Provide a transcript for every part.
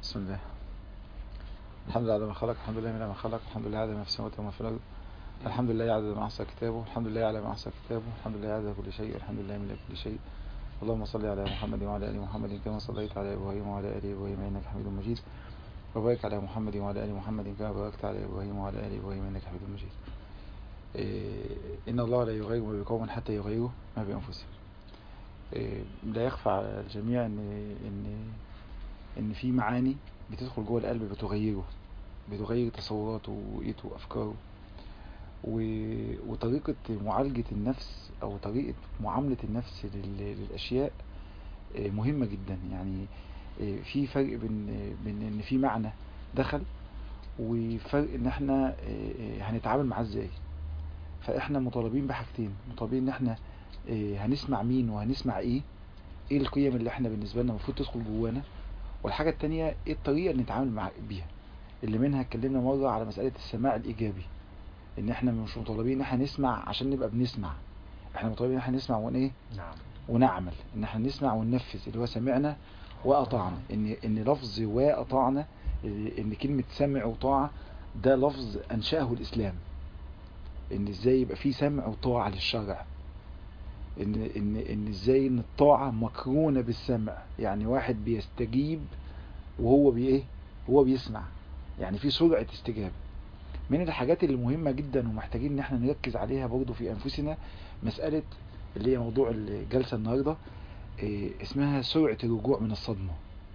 بسم الله الحمد لله على ما خلق الحمد لله من ما خلق الحمد لله على ما في السماوات وما في الارض الحمد لله عدد ما احصى كتابه الحمد لله على ما احصى كتابه الحمد لله عدد كل شيء الحمد لله من كل شيء اللهم صل على محمد وعلى ال محمد كما صليت على ابراهيم وعلى ال ابراهيم انك حميد مجيد وبارك على محمد وعلى ال محمد كما باركت على ابراهيم وعلى ال ابراهيم انك حميد مجيد إيه ان الله لا يغير ما بقوم حتى يغيروا ما بانفسهم إيه لا يخفى على الجميع ان ان ان في معاني بتدخل جوه القلب بتغيره بتغير تصوراته ورؤيته وافكاره و... وطريقة معالجة النفس او طريقة معاملة النفس لل... للاشياء مهمة جدا يعني في فرق بين بين ان في معنى دخل وفرق ان احنا هنتعامل معاه ازاي فاحنا مطالبين بحاجتين مطالبين ان احنا هنسمع مين وهنسمع ايه ايه القيم اللي احنا بالنسبة لنا المفروض تدخل جوانا والحاجة التانية ايه الطريقة اللي نتعامل مع بيها اللي منها اتكلمنا مرة على مسألة السماع الايجابي ان احنا مش مطالبين ان احنا نسمع عشان نبقى بنسمع احنا مطالبين ان احنا نسمع ون ايه نعم ونعمل ان احنا نسمع وننفذ اللي هو سمعنا واطعنا ان ان لفظ واطعنا ان كلمة سمع وطاعة ده لفظ انشأه الاسلام ان ازاي يبقى في سمع وطاعة للشرع ان ان ان ازاي ان الطاعة مقرونة بالسمع يعني واحد بيستجيب وهو بي ايه هو بيسمع يعني في سرعة استجابة من الحاجات اللي مهمة جدا ومحتاجين ان احنا نركز عليها برضو في انفسنا مسألة اللي هي موضوع الجلسة النهاردة إيه اسمها سرعة الرجوع من الصدمة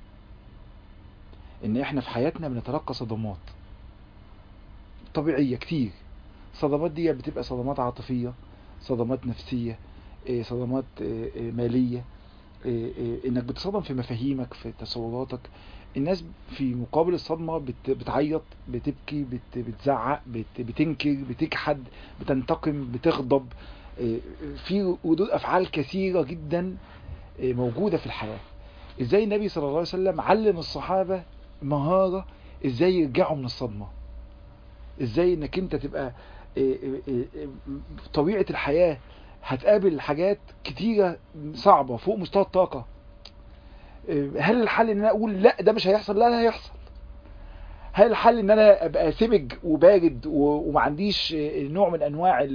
ان احنا في حياتنا بنتلقى صدمات طبيعية كتير الصدمات دي بتبقى صدمات عاطفية صدمات نفسية إيه صدمات إيه مالية انك بتصدم في مفاهيمك في تصوراتك الناس في مقابل الصدمة بت بتعيط بتبكي بت بتزعق بت بتنكر بتجحد بتنتقم بتغضب في ردود افعال كثيرة جدا موجودة في الحياة ازاي النبي صلى الله عليه وسلم علم الصحابة مهارة ازاي يرجعوا من الصدمة ازاي انك انت تبقى طبيعة الحياة هتقابل حاجات كتيرة صعبة فوق مستوى الطاقة هل الحل ان انا اقول لا ده مش هيحصل لا ده هيحصل هل الحل ان انا ابقى سمج وبارد وما عنديش نوع من انواع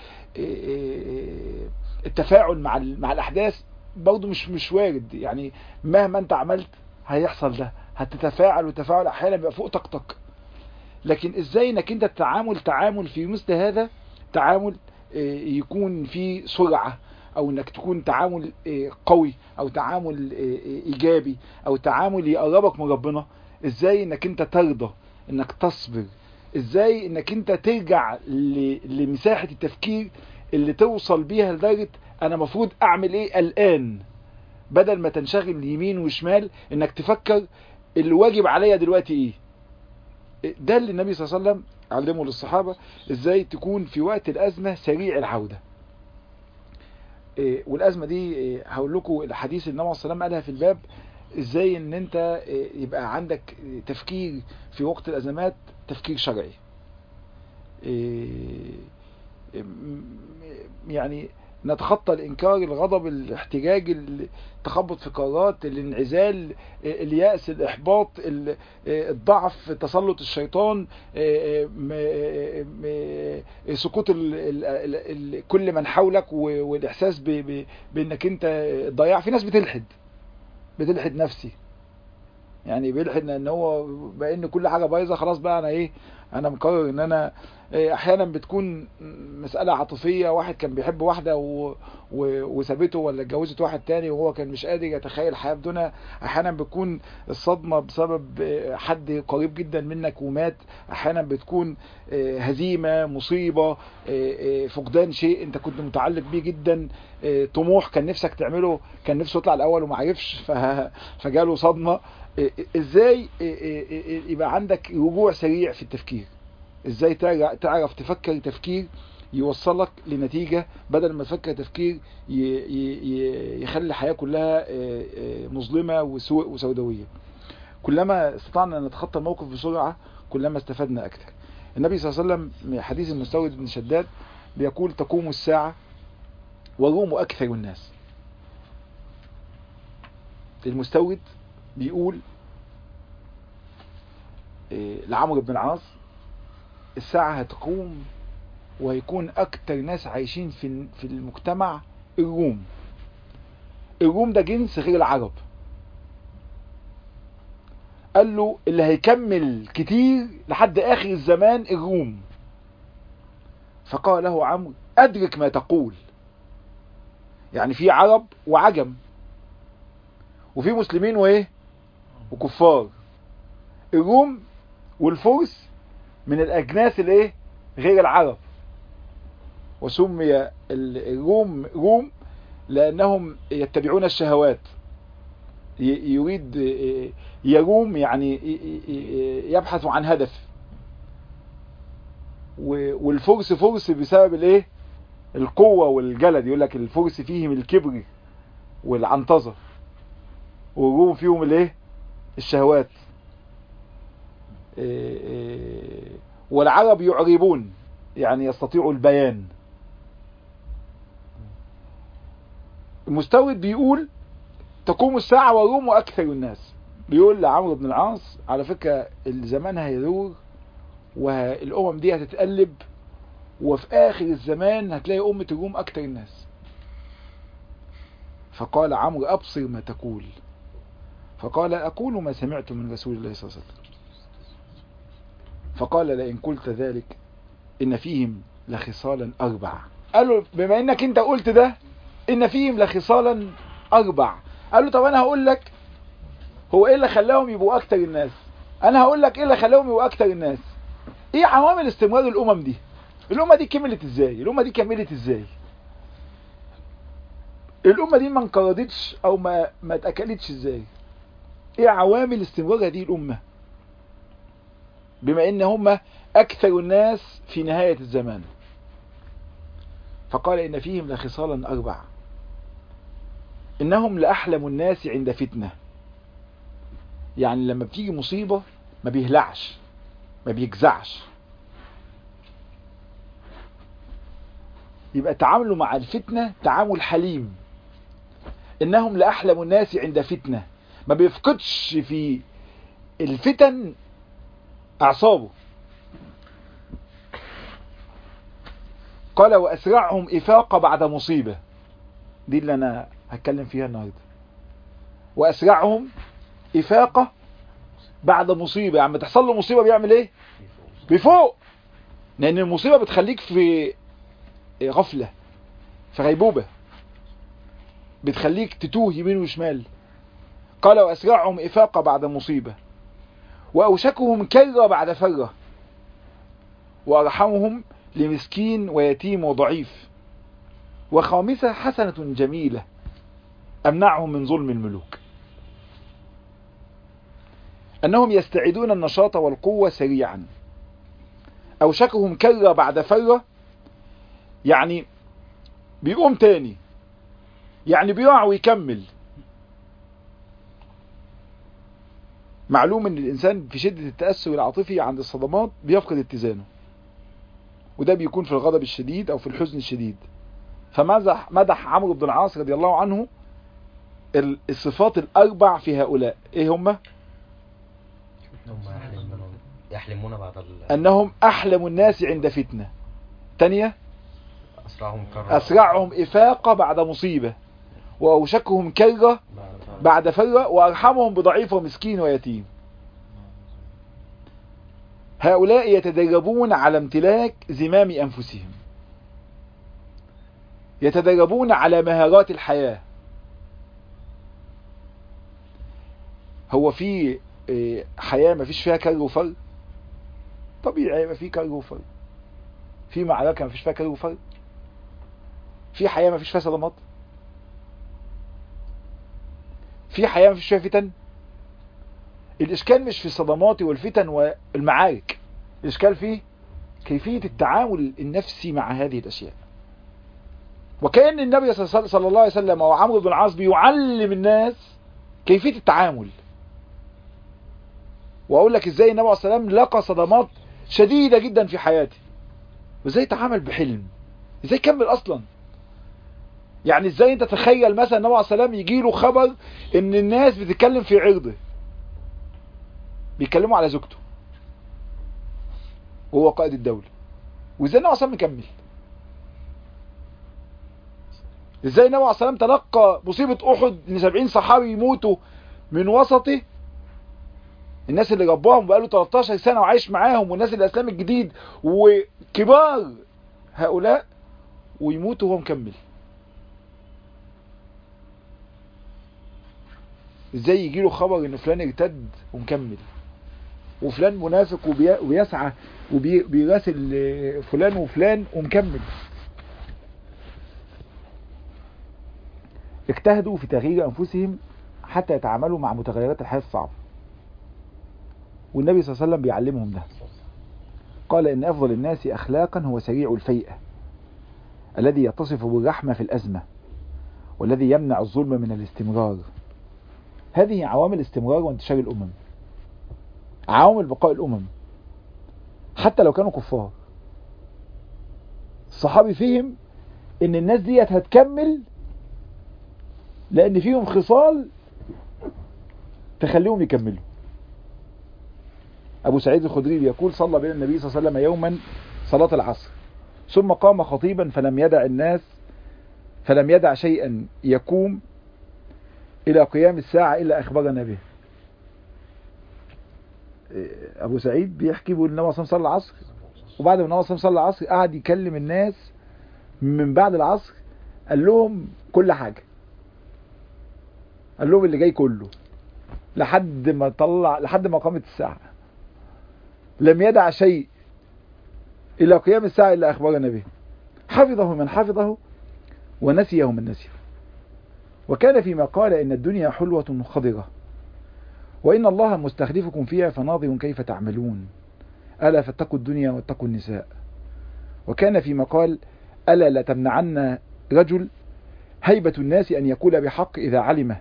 التفاعل مع مع الاحداث برضه مش مش وارد يعني مهما انت عملت هيحصل ده هتتفاعل وتفاعل احيانا بيبقى فوق طاقتك لكن ازاي انك انت تتعامل تعامل في مثل هذا تعامل يكون فيه سرعة او انك تكون تعامل قوي او تعامل ايجابي او تعامل يقربك من ربنا ازاي انك انت ترضى انك تصبر ازاي انك انت ترجع لمساحة التفكير اللي توصل بيها لدرجة انا مفروض اعمل ايه الان بدل ما تنشغل يمين وشمال انك تفكر اللي واجب عليا دلوقتي ايه ده اللي النبي صلى الله عليه وسلم علمه للصحابة ازاي تكون في وقت الازمة سريع العودة والازمة دي هقول لكم الحديث النبي صلى الله عليه وسلم قالها في الباب ازاي ان انت يبقى عندك تفكير في وقت الازمات تفكير شرعي يعني نتخطى الانكار الغضب الاحتجاج التخبط في قرارات الانعزال اليأس الاحباط الضعف تسلط الشيطان سقوط كل من حولك والاحساس بانك انت ضياع في ناس بتلحد بتلحد نفسي يعني بيلحد ان هو بان كل حاجه بايظه خلاص بقى انا ايه انا مقرر ان انا احيانا بتكون مسألة عاطفية واحد كان بيحب واحدة و... و... وسابته ولا اتجوزت واحد تاني وهو كان مش قادر يتخيل الحياة بدونها احيانا بتكون الصدمة بسبب حد قريب جدا منك ومات احيانا بتكون هزيمة مصيبة فقدان شيء انت كنت متعلق بيه جدا طموح كان نفسك تعمله كان نفسه يطلع الاول وما عرفش ف... فجاله صدمة ازاي يبقى عندك رجوع سريع في التفكير ازاي تعرف تفكر تفكير يوصلك لنتيجة بدل ما تفكر تفكير يخلي الحياة كلها مظلمة وسوء وسوداوية كلما استطعنا ان نتخطى الموقف بسرعة كلما استفدنا اكثر النبي صلى الله عليه وسلم حديث المستورد بن شداد بيقول تقوم الساعة وروم اكثر الناس المستورد بيقول إيه، لعمرو بن العاص الساعة هتقوم وهيكون أكتر ناس عايشين في في المجتمع الروم الروم ده جنس غير العرب قال له اللي هيكمل كتير لحد آخر الزمان الروم فقال له عمرو أدرك ما تقول يعني في عرب وعجم وفي مسلمين وايه وكفار الروم والفرس من الاجناس الايه غير العرب وسمي ال- الروم روم لانهم يتبعون الشهوات ي- يريد ي- يروم يعني ي- ي- يبحث عن هدف و- والفرس فرس بسبب الايه القوة والجلد يقول لك الفرس فيهم الكبر والعنطزة والروم فيهم الايه الشهوات إيه إيه والعرب يعربون يعني يستطيعوا البيان المستورد بيقول تقوم الساعة والروم أكثر الناس بيقول لعمرو بن العاص على فكرة الزمان هيدور والأمم دي هتتقلب وفي آخر الزمان هتلاقي أمة الروم أكثر الناس فقال عمرو أبصر ما تقول فقال أقول ما سمعت من رسول الله صلى الله عليه وسلم فقال لئن قلت ذلك إن فيهم لخصالا أربع قال له بما إنك أنت قلت ده إن فيهم لخصالا أربع قال له طب أنا هقول لك هو إيه اللي خلاهم يبقوا أكتر الناس أنا هقول لك إيه اللي خلاهم يبقوا أكتر الناس إيه عوامل استمرار الأمم دي الأمة دي كملت إزاي الأمة دي كملت إزاي الأمة دي ما انقرضتش أو ما ما اتأكلتش إزاي ايه عوامل استمرار هذه الامة بما ان هم اكثر الناس في نهاية الزمان فقال ان فيهم لخصالا اربع انهم لاحلم الناس عند فتنة يعني لما بتيجي مصيبة ما بيهلعش ما بيجزعش يبقى تعامله مع الفتنة تعامل حليم انهم لاحلم الناس عند فتنه ما بيفقدش في الفتن اعصابه قال واسرعهم افاقة بعد مصيبة دي اللي انا هتكلم فيها النهاردة واسرعهم افاقة بعد مصيبة يعني تحصل له مصيبة بيعمل ايه بيفوق لان المصيبة بتخليك في غفلة في غيبوبة بتخليك تتوه يمين وشمال قال وأسرعهم إفاقة بعد مصيبة وأوشكهم كرة بعد فرة وأرحمهم لمسكين ويتيم وضعيف وخامسة حسنة جميلة أمنعهم من ظلم الملوك أنهم يستعيدون النشاط والقوة سريعا أوشكهم كرة بعد فرة يعني بيقوم تاني يعني بيقع ويكمل معلوم ان الانسان في شدة التأثر العاطفي عند الصدمات بيفقد اتزانه وده بيكون في الغضب الشديد او في الحزن الشديد فمدح مدح عمرو بن العاص رضي الله عنه الصفات الاربع في هؤلاء ايه هم هم يحلمون يحلمون بعد ال... انهم احلم الناس عند فتنة تانية أسرعهم كرة اسرعهم افاقة بعد مصيبة واوشكهم كرة بعد- بعد فرة وارحمهم بضعيف ومسكين ويتيم هؤلاء يتدربون على امتلاك زمام انفسهم يتدربون على مهارات الحياة هو في إيه، حياة ما فيش فيها كر وفر طبيعي يبقى في كر وفر في معركة ما فيش فيها كر وفر في حياة ما فيش فيها صدمات في حياة ما فيش فيها فتن الإشكال مش في الصدمات والفتن والمعارك الإشكال في كيفية التعامل النفسي مع هذه الأشياء وكأن النبي صلى صلى الله عليه وسلم أو عمرو بن العاص بيعلم الناس كيفية التعامل وأقول لك إزاي النبي عليه الصلاة والسلام لقى صدمات شديدة جدا في حياته وإزاي تعامل بحلم إزاي كمل أصلا يعني ازاي انت تخيل مثلا النبي عليه الصلاه والسلام يجي له خبر ان الناس بتتكلم في عرضه بيتكلموا على زوجته وهو قائد الدولة وازاي النبي عليه مكمل ازاي النبي عليه السلام تلقى مصيبة احد ان 70 صحابي يموتوا من وسطه الناس اللي رباهم بقاله 13 سنة وعايش معاهم والناس اللي اسلام الجديد وكبار هؤلاء ويموتوا وهو مكمل ازاي يجي له خبر ان فلان ارتد ومكمل وفلان منافق وبي... وبيسعى وبيراسل فلان وفلان ومكمل اجتهدوا في تغيير انفسهم حتى يتعاملوا مع متغيرات الحياة الصعبة والنبي صلى الله عليه وسلم بيعلمهم ده قال ان افضل الناس اخلاقا هو سريع الفيئة الذي يتصف بالرحمة في الازمة والذي يمنع الظلم من الاستمرار هذه عوامل استمرار وانتشار الامم عوامل بقاء الامم حتى لو كانوا كفار الصحابي فهم ان الناس ديت هتكمل لان فيهم خصال تخليهم يكملوا ابو سعيد الخدري يقول صلى بين النبي صلى الله عليه وسلم يوما صلاة العصر ثم قام خطيبا فلم يدع الناس فلم يدع شيئا يقوم الى قيام الساعة الا اخبرنا به ابو سعيد بيحكي بيقول النبي صلى الله عليه وسلم العصر وبعد ما النبي صلى الله عليه وسلم العصر قعد يكلم الناس من بعد العصر قال لهم كل حاجة قال لهم اللي جاي كله لحد ما طلع لحد ما قامت الساعة لم يدع شيء إلى قيام الساعة إلا أخبرنا به حفظه من حفظه ونسيه من نسيه وكان فيما قال إن الدنيا حلوة خضرة وإن الله مستخلفكم فيها فناظر كيف تعملون ألا فاتقوا الدنيا واتقوا النساء وكان فيما قال ألا لا تمنعن رجل هيبة الناس أن يقول بحق إذا علمه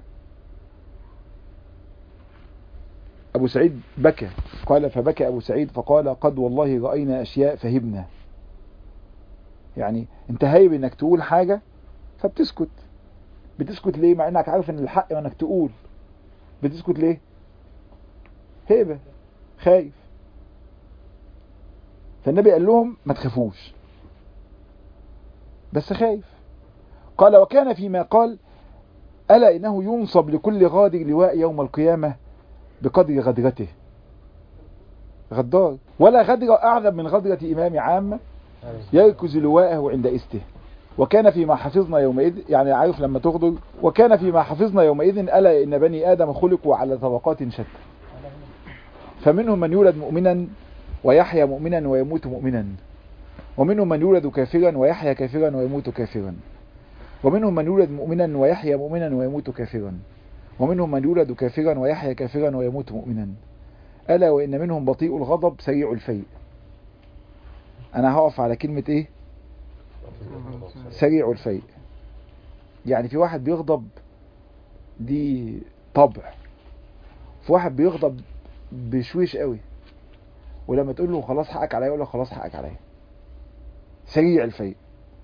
أبو سعيد بكى قال فبكى أبو سعيد فقال قد والله رأينا أشياء فهبنا يعني انت هايب انك تقول حاجة فبتسكت بتسكت ليه مع انك عارف ان الحق انك تقول بتسكت ليه هيبة خايف فالنبي قال لهم ما تخافوش بس خايف قال وكان فيما قال ألا إنه ينصب لكل غادر لواء يوم القيامة بقدر غدرته غدار ولا غدر أعظم من غدرة إمام عامة يركز لواءه عند استه وكان فيما حفظنا يومئذ يعني عارف لما تغدر وكان فيما حفظنا يومئذ ألا إن بني آدم خلقوا على طبقات شتى فمنهم من يولد مؤمنا ويحيا مؤمنا ويموت مؤمنا ومنهم من يولد كافرا ويحيا كافرا ويموت كافرا ومنهم من يولد مؤمنا ويحيا مؤمنا ويموت كافرا ومنهم من يولد كافرا ويحيا كافرا ويموت مؤمنا ألا وإن منهم بطيء الغضب سريع الفيء أنا هقف على كلمة إيه سريع الفيء يعني في واحد بيغضب دي طبع في واحد بيغضب بشويش قوي ولما تقول له خلاص حقك عليا يقول له خلاص حقك عليا سريع الفيء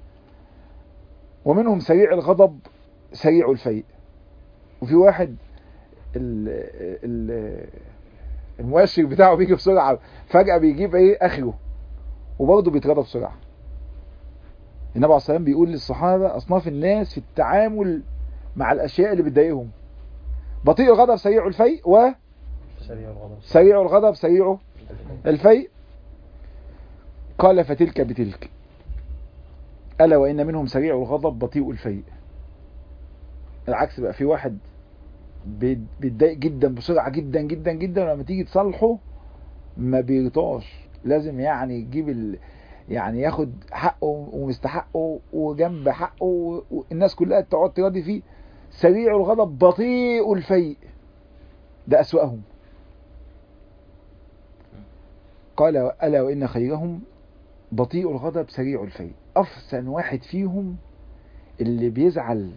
ومنهم سريع الغضب سريع الفيء وفي واحد ال ال المؤشر بتاعه بيجي بسرعة فجأة بيجيب ايه اخره وبرضه بيتغضب بسرعة النبي عليه الصلاة والسلام بيقول للصحابة اصناف الناس في التعامل مع الاشياء اللي بتضايقهم بطيء الغضب سريع الفيء و سريع الغضب سريع الفيء قال فتلك بتلك ألا وإن منهم سريع الغضب بطيء الفيء العكس بقى في واحد بيتضايق جدا بسرعة جدا جدا جدا ولما تيجي تصالحه ما بيرضاش لازم يعني يجيب ال... يعني ياخد حقه ومستحقه وجنب حقه والناس كلها تقعد تراضي فيه سريع الغضب بطيء الفيء ده أسوأهم قال ألا وإن خيرهم بطيء الغضب سريع الفيء أفسن واحد فيهم اللي بيزعل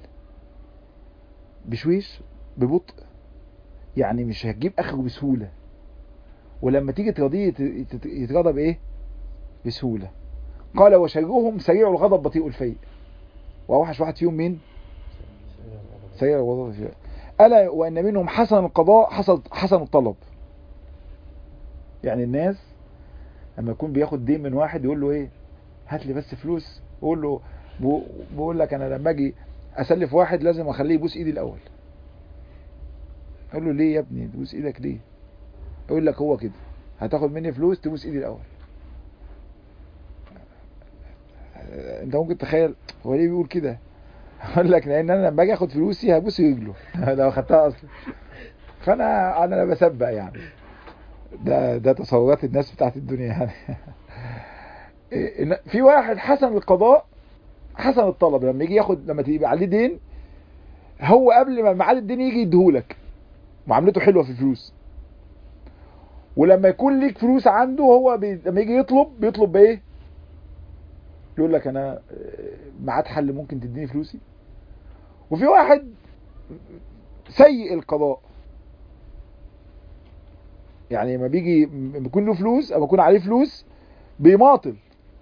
بشويش ببطء يعني مش هتجيب اخره بسهولة ولما تيجي ترضيه يترضى بايه بسهولة قال وشرهم سريع الغضب بطيء الفيء واوحش واحد فيهم مين سريع الغضب الفيء ألا وأن منهم حسن القضاء حسن, حسن الطلب يعني الناس لما يكون بياخد دين من واحد يقول له ايه هات لي بس فلوس يقول له بو- بقول لك انا لما اجي اسلف واحد لازم اخليه يبوس ايدي الاول اقول له ليه يا ابني تبوس ايدك ليه يقول لك هو كده هتاخد مني فلوس تبوس ايدي الاول آه، انت ممكن تخيل هو ليه بيقول كده اقول لك لان انا لما اجي اخد فلوسي هبوس رجله لو خدتها اصلا فانا انا لا بسبق يعني ده ده تصورات الناس بتاعت الدنيا يعني إيه، إن في واحد حسن القضاء حسن الطلب لما يجي ياخد لما تبقى عليه دين هو قبل ما ميعاد الدين يجي يديهولك معاملته حلوه في الفلوس ولما يكون ليك فلوس عنده هو بي... لما يجي يطلب بيطلب بايه يقول لك انا آه، ميعاد حل ممكن تديني فلوسي وفي واحد سيء القضاء يعني لما بيجي لما بيكون له فلوس او يكون عليه فلوس بيماطل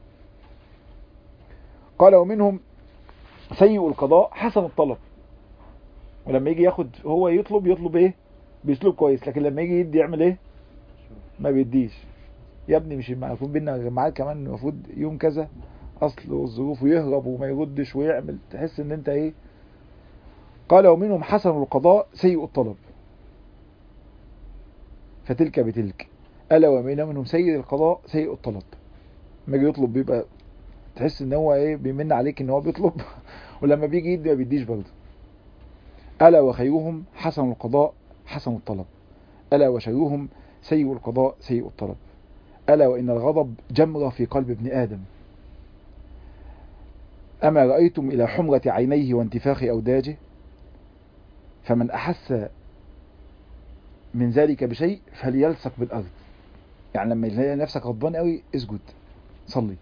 قال ومنهم سيء القضاء حسن الطلب ولما يجي ياخد هو يطلب يطلب ايه بيسلوب كويس لكن لما يجي يدي يعمل ايه ما بيديش يا ابني مش المفروض بينا جماعات كمان المفروض يوم كذا اصل والظروف ويهرب وما يردش ويعمل تحس ان انت ايه قال ومنهم حسن القضاء سيء الطلب فتلك بتلك ألا ومن منهم سيء القضاء سيء الطلب لما يجي يطلب بيبقى تحس ان هو ايه بيمن عليك ان هو بيطلب ولما بيجي يدي ما بيديش برضه ألا وخيرهم حسن القضاء حسن الطلب ألا وشرهم سيء القضاء سيء الطلب ألا وإن الغضب جمرة في قلب ابن آدم أما رأيتم إلى حمرة عينيه وانتفاخ أوداجه فمن أحس من ذلك بشيء فليلصق بالأرض يعني لما يلاقي نفسك غضبان قوي اسجد صلي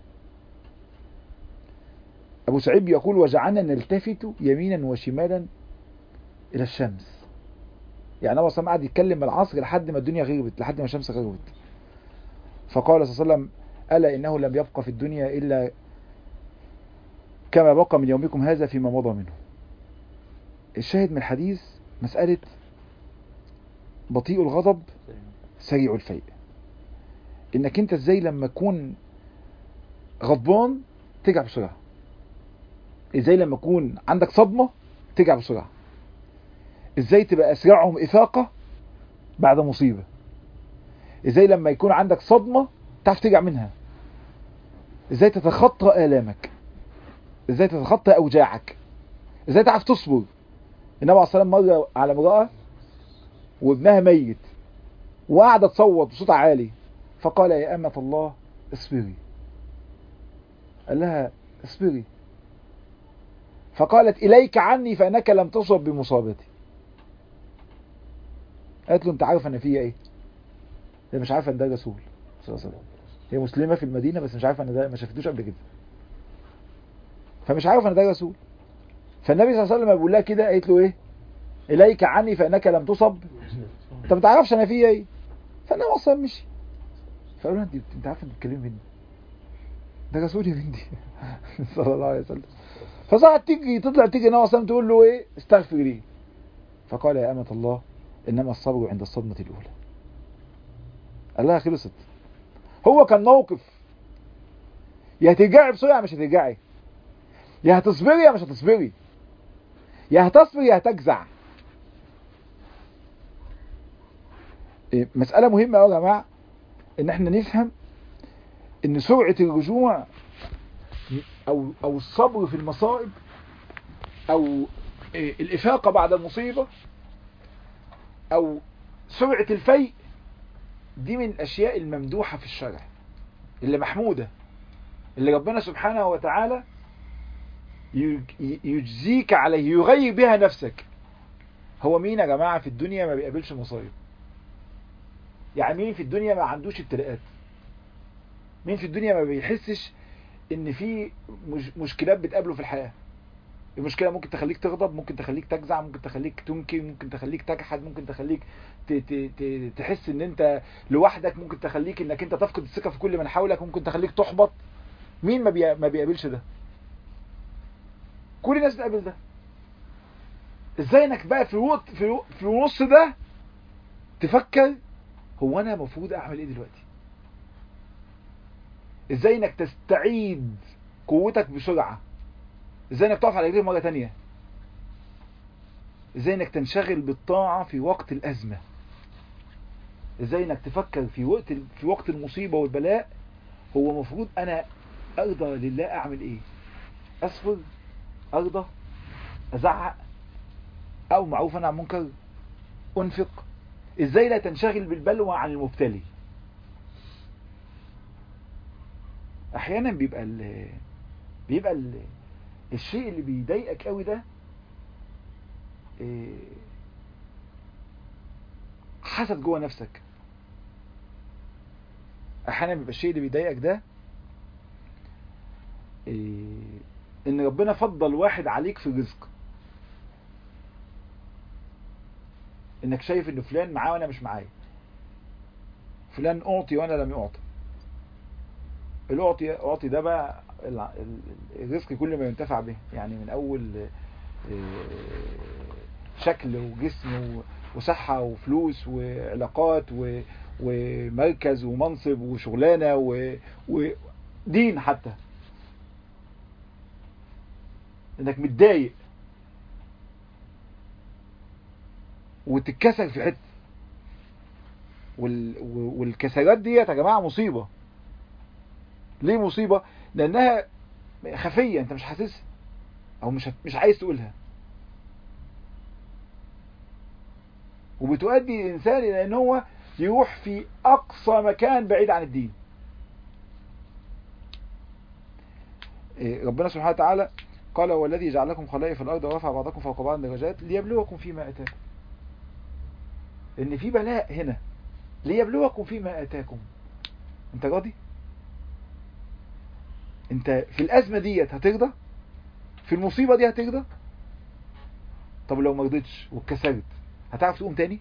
أبو سعيد يقول وجعلنا نلتفت يمينا وشمالا إلى الشمس يعني هو قعد يتكلم العصر لحد ما الدنيا غربت لحد ما الشمس غربت فقال صلى الله عليه وسلم ألا إنه لم يبقى في الدنيا إلا كما بقى من يومكم هذا فيما مضى منه الشاهد من الحديث مسألة بطيء الغضب سريع الفيء انك انت ازاي لما تكون غضبان ترجع بسرعة ازاي لما تكون عندك صدمة ترجع بسرعة ازاي تبقى اسرعهم افاقة بعد مصيبة ازاي لما يكون عندك صدمة تعرف ترجع منها ازاي تتخطى آلامك ازاي تتخطى اوجاعك ازاي تعرف تصبر النبي عليه الصلاه والسلام مره على امراه وابنها ميت وقاعده تصوت بصوت عالي فقال يا امه الله اصبري قال لها اصبري فقالت اليك عني فانك لم تصب بمصابتي قالت له انت عارف انا فيا ايه هي مش عارفه ان ده رسول صلى الله عليه وسلم هي مسلمه في المدينه بس مش عارفه ان ده ما شافتوش قبل كده فمش عارف ان ده رسول فالنبي صلى الله عليه وسلم بيقول لها كده قالت له ايه اليك عني فانك لم تصب انت ما تعرفش انا فيا ايه فالنبي صلى الله عليه وسلم مشي فقال لها انت انت عارفه انت بتتكلمي مني ده رسول يا بنتي صلى الله عليه وسلم فصاحت تيجي تطلع تيجي النبي صلى الله عليه وسلم تقول له ايه استغفر لي فقال يا امه الله انما الصبر عند الصدمه الاولى قال لها خلصت هو كان موقف يا هترجعي بسرعه يا مش هترجعي يا هتصبري يا مش هتصبري يا هتصبري يا هتجزع إيه، مسألة مهمة أوي يا جماعة إن إحنا نفهم إن سرعة الرجوع أو أو الصبر في المصائب أو إيه، الإفاقة بعد المصيبة أو سرعة الفيء دي من الأشياء الممدوحة في الشرع اللي محمودة اللي ربنا سبحانه وتعالى يج- يجزيك عليه يغير بها نفسك هو مين يا جماعة في الدنيا ما بيقابلش مصايب يعني مين في الدنيا ما عندوش ابتلاءات مين في الدنيا ما بيحسش ان في مش مشكلات بتقابله في الحياة المشكلة ممكن تخليك تغضب ممكن تخليك تجزع ممكن تخليك تنكر ممكن تخليك تجحد ممكن تخليك ت ت ت تحس ان انت لوحدك ممكن تخليك انك انت تفقد الثقة في كل من حولك ممكن تخليك تحبط مين ما, بي... ما بيقابلش ده كل الناس بتقابل ده ازاي انك بقى في وقت في, و... في النص ده تفكر هو انا المفروض اعمل ايه دلوقتي ازاي انك تستعيد قوتك بسرعة ازاي انك تقف على رجليك مرة تانية ازاي انك تنشغل بالطاعة في وقت الازمة ازاي انك تفكر في وقت في وقت المصيبة والبلاء هو مفروض انا ارضى لله اعمل ايه اصبر ارضى ازعق او معروف عن منكر انفق ازاي لا تنشغل بالبلوى عن المبتلي احيانا بيبقى ال بيبقى ال الشيء اللي بيضايقك قوي ده إيه، حسد جوه نفسك احيانا بيبقى الشيء اللي بيضايقك ده إيه، ان ربنا فضل واحد عليك في الرزق انك شايف ان فلان معاه وانا مش معايا فلان اعطي وانا لم يعطي الاعطي اعطي ده بقى ال- ال- الرزق كل ما ينتفع به يعني من اول آه، شكل وجسم و- وصحة وفلوس وعلاقات و- ومركز ومنصب وشغلانة و- ودين حتى انك متضايق وتتكسر في حته وال... و- والكسرات ديت يا جماعه مصيبه ليه مصيبه لانها خفيه انت مش حاسسها او مش هت- مش عايز تقولها وبتؤدي الانسان الى ان هو يروح في اقصى مكان بعيد عن الدين إيه، ربنا سبحانه وتعالى قال هو الذي جعلكم خلائف الارض ورفع بعضكم فوق بعض درجات ليبلوكم فيما اتاكم ان في بلاء هنا ليبلوكم فيما اتاكم انت راضي انت في الازمه ديت هترضى في المصيبه دي هترضى طب لو ما رضيتش واتكسرت هتعرف تقوم تاني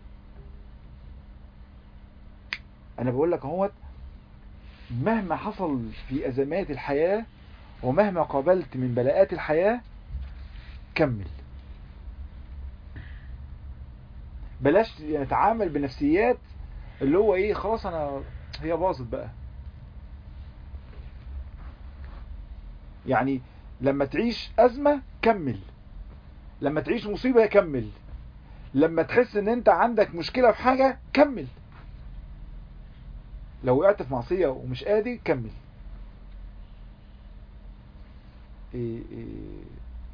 انا بقول لك اهوت مهما حصل في ازمات الحياه ومهما قابلت من بلاءات الحياه كمل بلاش نتعامل بنفسيات اللي هو ايه خلاص انا هي باظت بقى يعني لما تعيش ازمة كمل لما تعيش مصيبة كمل لما تحس ان انت عندك مشكلة في حاجة كمل لو وقعت في معصية ومش قادر كمل إيه إيه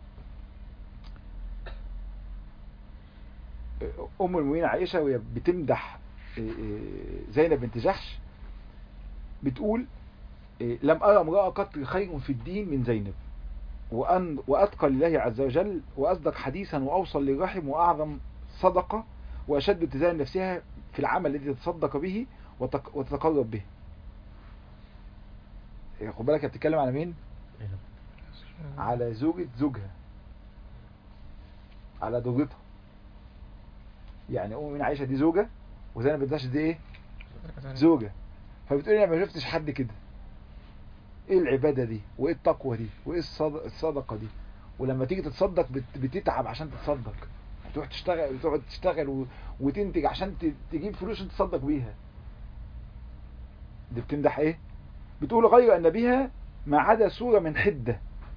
ام المؤمنين عائشه وهي بتمدح زينب بنت جحش بتقول لم ارى امراه قط خير في الدين من زينب وأن واتقى لله عز وجل واصدق حديثا واوصل للرحم واعظم صدقه واشد اتزان نفسها في العمل الذي تتصدق به وتق- وتتقرب به خد بالك هي بتتكلم على مين على زوجة زوجها على زوجتها يعني ام من عائشه دي زوجه وزينب بنت جحش دي ايه زوجه فبتقول انا ما شفتش حد كده ايه العباده دي وايه التقوى دي وايه الصد- الصدقه دي ولما تيجي تتصدق بت- بتتعب عشان تتصدق تروح تشتغل تقعد تشتغل و- وتنتج عشان ت- تجيب فلوس عشان تصدق بيها دي بتمدح ايه بتقول غير ان بها ما عدا سوره من حده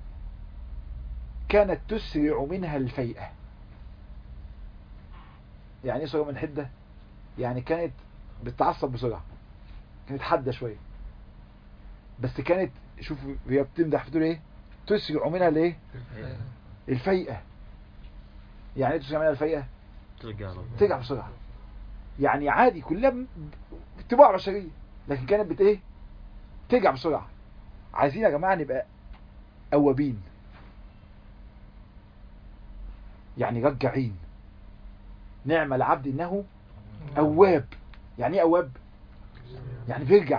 كانت تسرع منها الفيئه يعني ايه سوره من حده يعني كانت بتتعصب بسرعه كانت حاده شويه بس كانت شوف هي بتمدح بتقول ايه تسرع منها الايه الفيئه يعني ايه تسرع منها الفيئه ترجع له ترجع بسرعه يعني عادي كلها ب- طباع بشريه لكن كانت بت ايه ترجع بسرعه عايزين يا جماعه نبقى اوابين يعني رجعين نعم العبد انه اواب يعني ايه اواب يعني بيرجع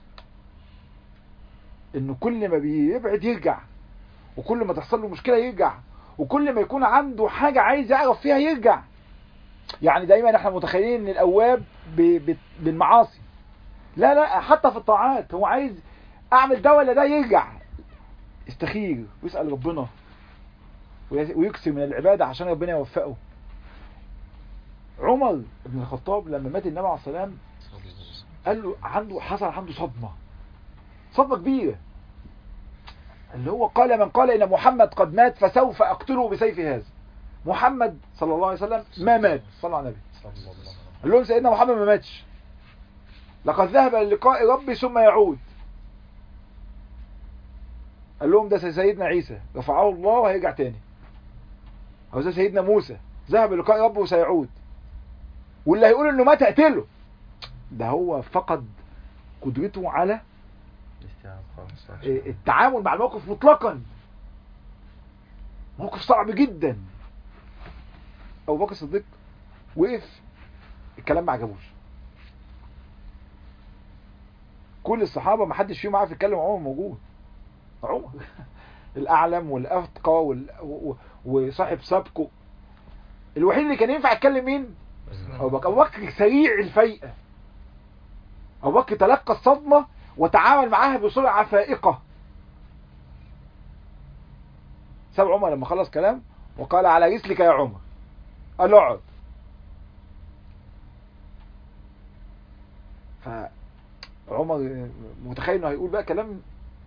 انه كل ما بيبعد يرجع وكل ما تحصل له مشكله يرجع وكل ما يكون عنده حاجه عايز يعرف فيها يرجع يعني دايما احنا متخيلين ان الاواب ب- ب- بالمعاصي لا لا حتى في الطاعات هو عايز اعمل ده ولا ده يرجع استخير ويسال ربنا وي- ويكسر من العباده عشان ربنا يوفقه عمر بن الخطاب لما مات النبي عليه الصلاه والسلام قال له عنده حصل عنده صدمه صدمة كبيرة اللي هو قال من قال إن محمد قد مات فسوف أقتله بسيف هذا محمد صلى الله عليه وسلم ما مات صلى على النبي صلى الله عليه وسلم قال لهم سيدنا محمد ما ماتش لقد ذهب للقاء ربي ثم يعود قال لهم ده سيدنا عيسى رفعه الله وهيرجع تاني او ده سيدنا موسى ذهب للقاء ربه وسيعود واللي هيقول انه مات اقتله ده هو فقد قدرته على الاستيعاب خالص. التعامل مع الموقف مطلقا موقف صعب جدا ابو بكر الصديق وقف الكلام ما عجبوش كل الصحابه ما حدش فيهم عارف يتكلم عمر موجود عمر الاعلم والاتقى وال... و- و- وصاحب سبقه الوحيد اللي كان ينفع يتكلم مين ابو بكر ابو بكر سريع الفيئه ابو بكر تلقى الصدمه وتعامل معاها بسرعه فائقه ساب عمر لما خلص كلام وقال على رسلك يا عمر قال له اقعد فعمر متخيل انه هيقول بقى كلام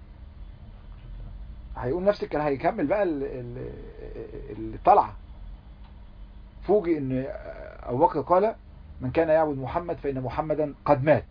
هيقول نفس الكلام هيكمل بقى ال- ال- اللي طالعه فوجئ ان ابو بكر قال من كان يعبد محمد فان محمدا قد مات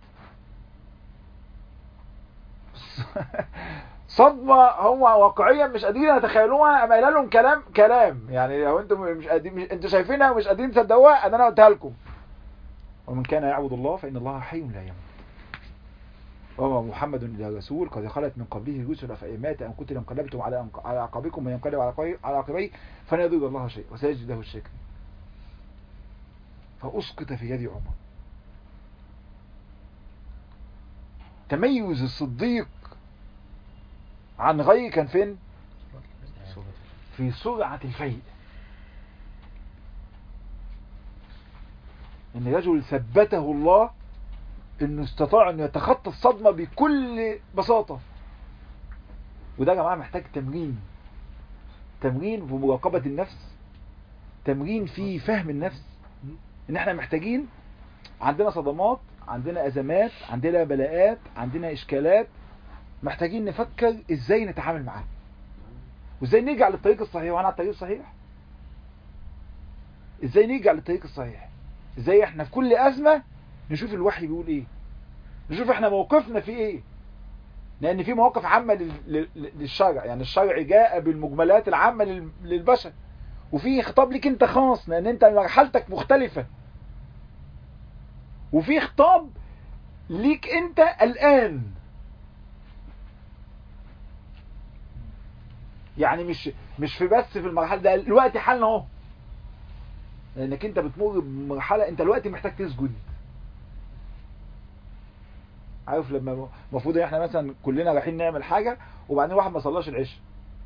صدمة هم واقعيا مش قادرين يتخيلوها اما قايل لهم كلام كلام يعني لو انتم مش قادرين مش انتوا شايفينها ومش قادرين تصدقوها انا انا قلتها لكم ومن كان يعبد الله فان الله حي لا يموت وما محمد الا رسول قد خلت من قبله الرسل فإن مات أم قتل انقلبتم على أنق- على عقابكم من ينقلب على عقبيه- على عقبيه فلا يضر الله شيء وسيجد له الشكر فأسقط في يد عمر تميز الصديق عن غيره كان فين في سرعة الفيء ان رجل ثبته الله انه استطاع انه يتخطى الصدمة بكل بساطة وده يا جماعة محتاج تمرين تمرين في مراقبة النفس تمرين في فهم النفس ان احنا محتاجين عندنا صدمات عندنا ازمات عندنا بلاءات عندنا اشكالات محتاجين نفكر ازاي نتعامل معاها وازاي نرجع للطريق الصحيح وانا على الطريق الصحيح ازاي نرجع للطريق الصحيح ازاي احنا في كل ازمة نشوف الوحي بيقول ايه نشوف احنا موقفنا في ايه لان في مواقف عامة لل- لل- للشرع يعني الشرع جاء بالمجملات العامة لل- للبشر وفي خطاب ليك انت خاص لان انت مرحلتك مختلفة وفي خطاب ليك انت الان يعني مش مش في بس في المرحله ده الوقت حالنا اهو لانك انت بتمر بمرحله انت الوقت محتاج تسجد عارف لما المفروض ان احنا مثلا كلنا رايحين نعمل حاجه وبعدين واحد ما صلاش العشاء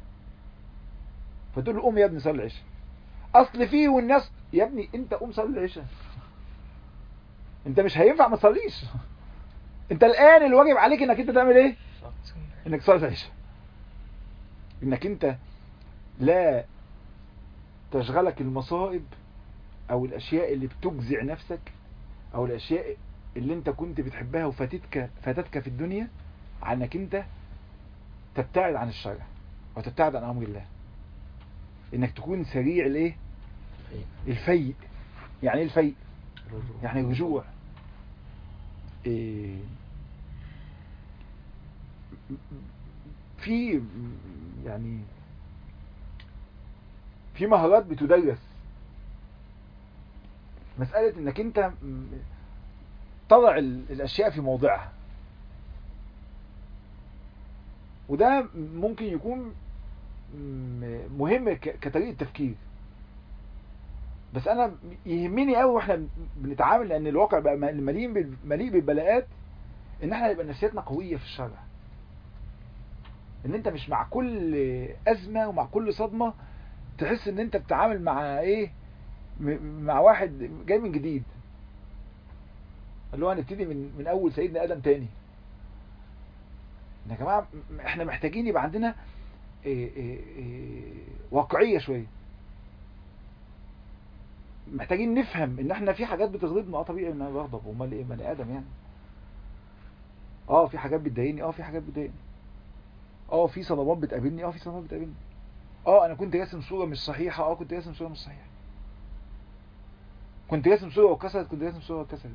فتقول له قوم يا ابني صلي العشاء اصل فيه والناس يا ابني انت قوم صلي العشاء انت مش هينفع ما تصليش انت الان الواجب عليك انك انت تعمل ايه انك تصلي العشاء انك انت لا تشغلك المصائب او الاشياء اللي بتجزع نفسك او الاشياء اللي انت كنت بتحبها وفاتتك فاتتك في الدنيا عنك انت تبتعد عن الشرع وتبتعد عن امر الله انك تكون سريع الايه الفيء يعني ايه الفيء يعني الرجوع إيه في يعني في مهارات بتدرس مسألة انك انت م- تضع ال- الاشياء في موضعها وده ممكن يكون م- مهم ك- كطريقة تفكير بس انا يهمني قوي واحنا بنتعامل لان الواقع بقى مليء بال- مليء بالبلاءات ان احنا يبقى نفسيتنا قوية في الشرع ان انت مش مع كل ازمة ومع كل صدمة تحس ان انت بتتعامل مع ايه م- مع واحد جاي من جديد اللي هو هنبتدي من من اول سيدنا ادم تاني يا جماعه م- احنا محتاجين يبقى عندنا إيه إيه إيه واقعيه شويه محتاجين نفهم ان احنا في حاجات بتغضبنا اه طبيعي ان انا بغضب امال ايه بني ادم يعني اه في حاجات بتضايقني اه في حاجات بتضايقني اه في صدمات بتقابلني اه في صدمات بتقابلني اه انا كنت راسم صورة مش صحيحة اه كنت راسم صورة مش صحيحة كنت راسم صورة واتكسرت كنت راسم صورة واتكسرت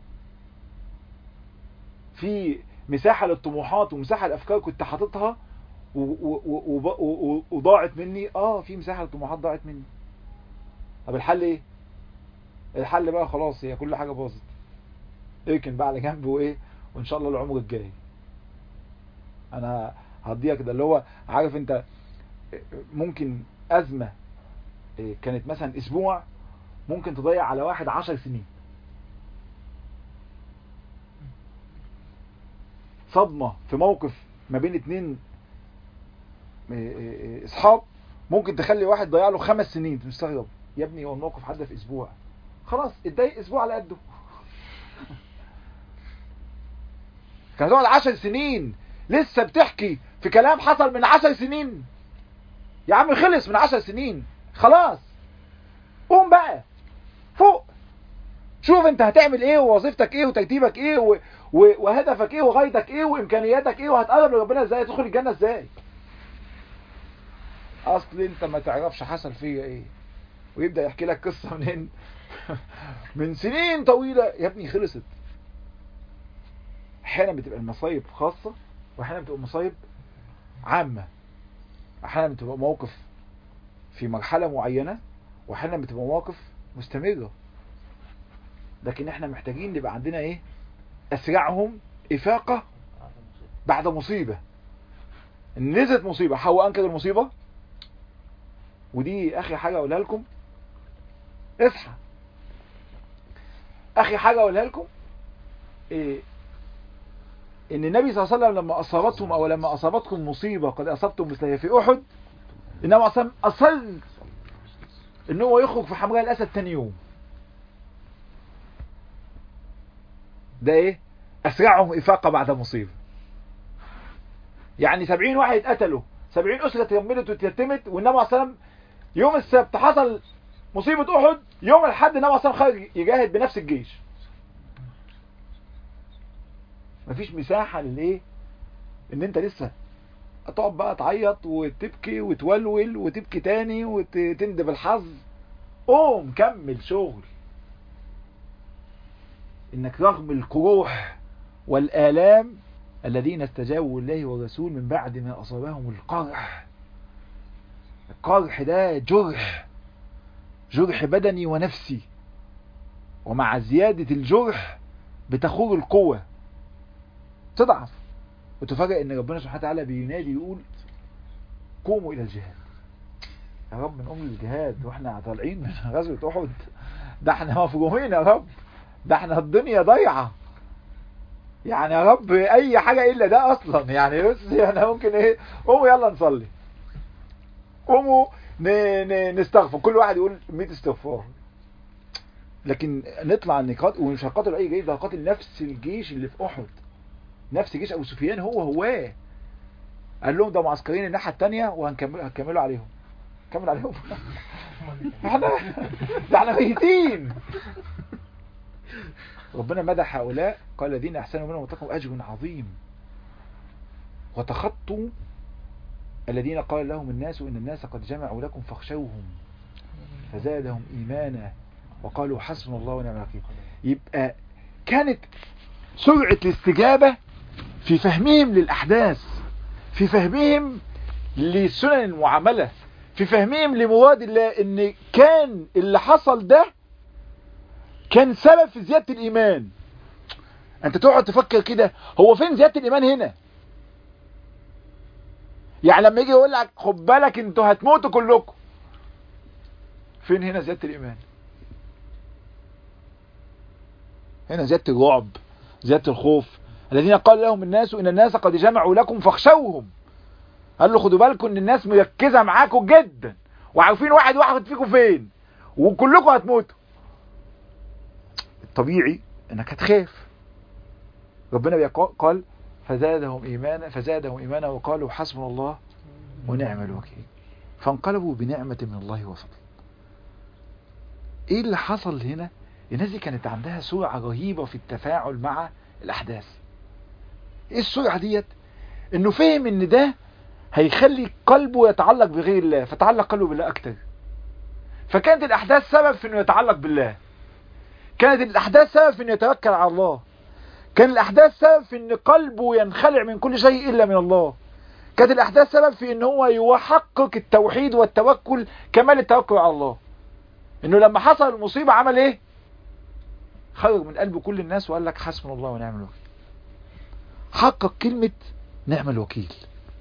في مساحة للطموحات ومساحة للأفكار كنت حاططها و- و- و- وب- و- و- وضاعت مني اه في مساحة للطموحات ضاعت مني طب الحل ايه الحل بقى خلاص هي كل حاجة باظت اركن بقى على جنب وايه وان شاء الله العمر الجاي انا هديها كده اللي هو عارف انت ممكن ازمة إيه، كانت مثلا اسبوع ممكن تضيع على واحد عشر سنين صدمة في موقف ما بين اتنين إيه، إيه، إيه، اصحاب ممكن تخلي واحد ضيع له خمس سنين مستغرب يا ابني هو الموقف عدى في اسبوع خلاص اتضايق اسبوع على قده كان تقعد عشر سنين لسه بتحكي في كلام حصل من عشر سنين يا عم خلص من عشر سنين خلاص قوم بقى فوق شوف انت هتعمل ايه ووظيفتك ايه وترتيبك ايه و... و... وهدفك ايه وغايتك ايه وامكانياتك ايه وهتقرب لربنا ازاي تدخل الجنة ازاي اصل انت ما تعرفش حصل فيا ايه ويبدأ يحكي لك قصة منين من سنين طويلة يا ابني خلصت احيانا بتبقى المصايب خاصة واحيانا بتبقى مصايب عامة احيانا بتبقى موقف في مرحلة معينة واحيانا بتبقى مواقف مستمرة لكن احنا محتاجين نبقى عندنا ايه اسرعهم افاقة بعد مصيبة ان نزلت مصيبة حواء انكر المصيبة ودي اخر حاجة اقولها لكم اصحى اخر حاجة اقولها لكم إيه ان النبي صلى الله عليه وسلم لما اصابتهم او لما اصابتكم مصيبة قد اصبتم مثلها في احد انما اصلا اصر ان هو يخرج في حمراء الاسد تاني يوم ده ايه اسرعهم افاقة بعد مصيبة يعني سبعين واحد اتقتلوا سبعين اسرة تكملت وتيتمت والنبي عليه الصلاة والسلام يوم السبت حصل مصيبة احد يوم الحد النبي عليه الصلاة والسلام خرج يجاهد بنفس الجيش مفيش مساحة للايه ان انت لسه هتقعد بقى تعيط وتبكي وتولول وتبكي تاني وتندب الحظ قوم كمل شغل انك رغم القروح والآلام الذين استجابوا لله والرسول من بعد ما أصابهم القرح القرح ده جرح جرح بدني ونفسي ومع زيادة الجرح بتخور القوة تضعف وتفاجئ ان ربنا سبحانه وتعالى بينادي يقول قوموا الى الجهاد يا رب نقوم للجهاد واحنا طالعين من غزوة احد ده احنا مفرومين يا رب ده احنا الدنيا ضايعة يعني يا رب اي حاجة الا ده اصلا يعني بص انا ممكن ايه قوموا يلا نصلي قوموا ن- ن- نستغفر كل واحد يقول 100 استغفار لكن نطلع نقاتل ومش هنقاتل اي جيش ده هنقاتل نفس الجيش اللي في احد نفس جيش ابو سفيان هو هواه قال لهم ده معسكرين الناحيه الثانيه وهنكمل هنكملوا عليهم كمل عليهم احنا ده احنا ميتين ربنا مدح هؤلاء قال الذين احسنوا منهم واتقوا اجر عظيم وتخطوا الذين قال لهم الناس ان الناس قد جمعوا لكم فاخشوهم فزادهم ايمانا وقالوا حسبنا الله ونعم الوكيل يبقى كانت سرعة الاستجابة في فهمهم للأحداث في فهمهم لسنن المعاملة في فهمهم لمراد الله ان كان اللي حصل ده كان سبب في زيادة الإيمان انت تقعد تفكر كده هو فين زيادة الإيمان هنا يعني لما يجي يقول لك خد بالك انتوا هتموتوا كلكم فين هنا زيادة الإيمان هنا زيادة الرعب زيادة الخوف الذين قال لهم الناس ان الناس قد جمعوا لكم فاخشوهم قال له خدوا بالكم ان الناس مركزة معاكم جدا وعارفين واحد واحد فيكم فين وكلكم هتموتوا الطبيعي انك هتخاف ربنا بيقا- قال فزادهم ايمانا فزادهم ايمانا وقالوا حسبنا الله ونعم الوكيل فانقلبوا بنعمة من الله وفضل ايه اللي حصل هنا الناس دي كانت عندها سرعة رهيبة في التفاعل مع الاحداث ايه السرعة ديت انه فهم ان ده هيخلي قلبه يتعلق بغير الله فتعلق قلبه بالله اكتر فكانت الاحداث سبب في انه يتعلق بالله كانت الاحداث سبب في انه يتوكل على الله كان الاحداث سبب في ان قلبه ينخلع من كل شيء الا من الله كانت الاحداث سبب في ان هو يحقق التوحيد والتوكل كمال التوكل على الله انه لما حصل المصيبة عمل ايه خرج من قلب كل الناس وقال لك حسبنا الله ونعم الوكيل حقق كلمة نعم الوكيل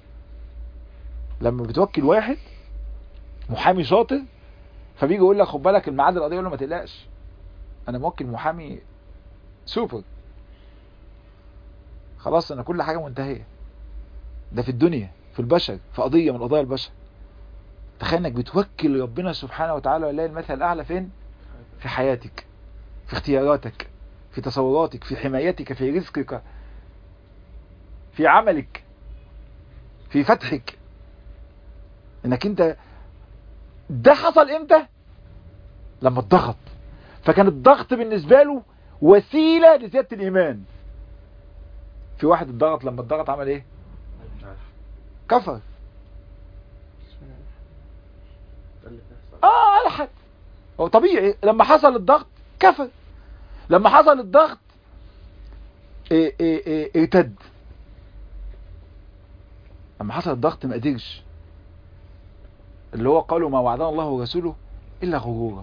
لما بتوكل واحد محامي شاطر فبيجي يقول لك خد بالك الميعاد القضيه يقول له ما تقلقش انا موكل محامي سوبر خلاص انا كل حاجه منتهيه ده في الدنيا في البشر في قضيه من قضايا البشر تخيل انك بتوكل ربنا سبحانه وتعالى ولله المثل الاعلى فين في حياتك في اختياراتك في تصوراتك في حمايتك في رزقك في عملك في فتحك انك انت ده حصل امتى لما اتضغط فكان الضغط بالنسبة له وسيلة لزيادة الايمان في واحد اتضغط لما اتضغط عمل ايه كفر اه الحد هو طبيعي لما حصل الضغط كفر لما حصل الضغط ايه ايه ايه ارتد لما حصل الضغط ما قدرش اللي هو قالوا ما وعدنا الله ورسوله إلا غرورا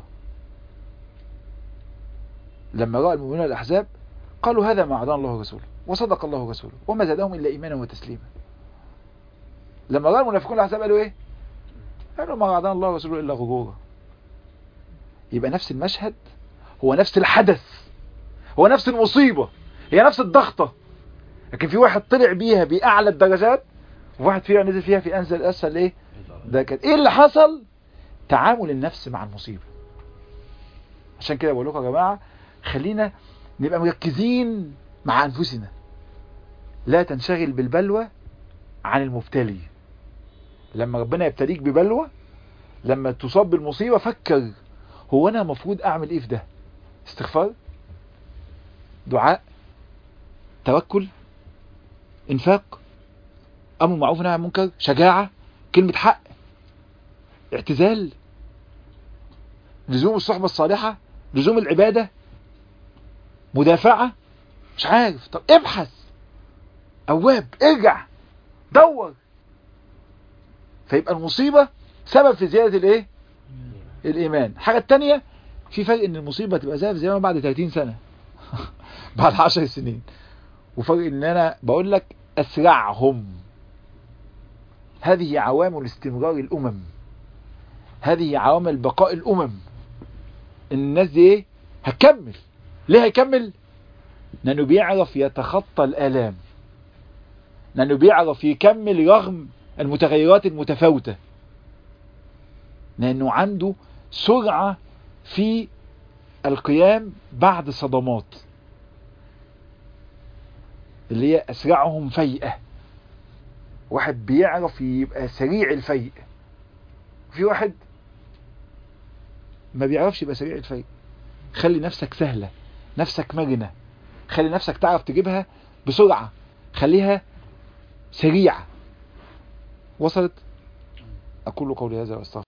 لما رأى المؤمنون الأحزاب قالوا هذا ما وعدنا الله ورسوله وصدق الله ورسوله وما زادهم إلا إيمانا وتسليما لما رأى المنافقون الأحزاب قالوا إيه قالوا ما وعدنا الله ورسوله إلا غرورا يبقى نفس المشهد هو نفس الحدث هو نفس المصيبة هي نفس الضغطة لكن في واحد طلع بيها بأعلى الدرجات وواحد فيها نزل فيها في أنزل أسفل إيه ده كان ايه اللي حصل تعامل النفس مع المصيبة عشان كده بقول لكم يا جماعة خلينا نبقى مركزين مع انفسنا لا تنشغل بالبلوى عن المبتلي لما ربنا يبتليك ببلوى لما تصاب بالمصيبة فكر هو انا المفروض اعمل ايه في ده استغفار دعاء توكل انفاق امر معروف ونهي عن المنكر شجاعة كلمة حق اعتزال لزوم الصحبة الصالحة لزوم العبادة مدافعة مش عارف طب ابحث أواب ارجع دور فيبقى المصيبة سبب في زيادة الايه الإيمان الحاجة التانية في فرق ان المصيبة تبقى سبب زي ما بعد 30 سنة بعد 10 سنين وفرق ان انا بقول لك اسرعهم هذه عوامل استمرار الأمم هذه عوامل بقاء الأمم الناس دي ايه هتكمل ليه هيكمل لأنه بيعرف يتخطى الآلام لأنه بيعرف يكمل رغم المتغيرات المتفاوتة لأنه عنده سرعة في القيام بعد صدمات اللي هي أسرعهم فيئة واحد بيعرف يبقى سريع الفيء في واحد ما بيعرفش يبقى سريع الفيء خلي نفسك سهلة نفسك مرنة خلي نفسك تعرف تجيبها بسرعة خليها سريعة وصلت أقول قولي هذا وأستغفر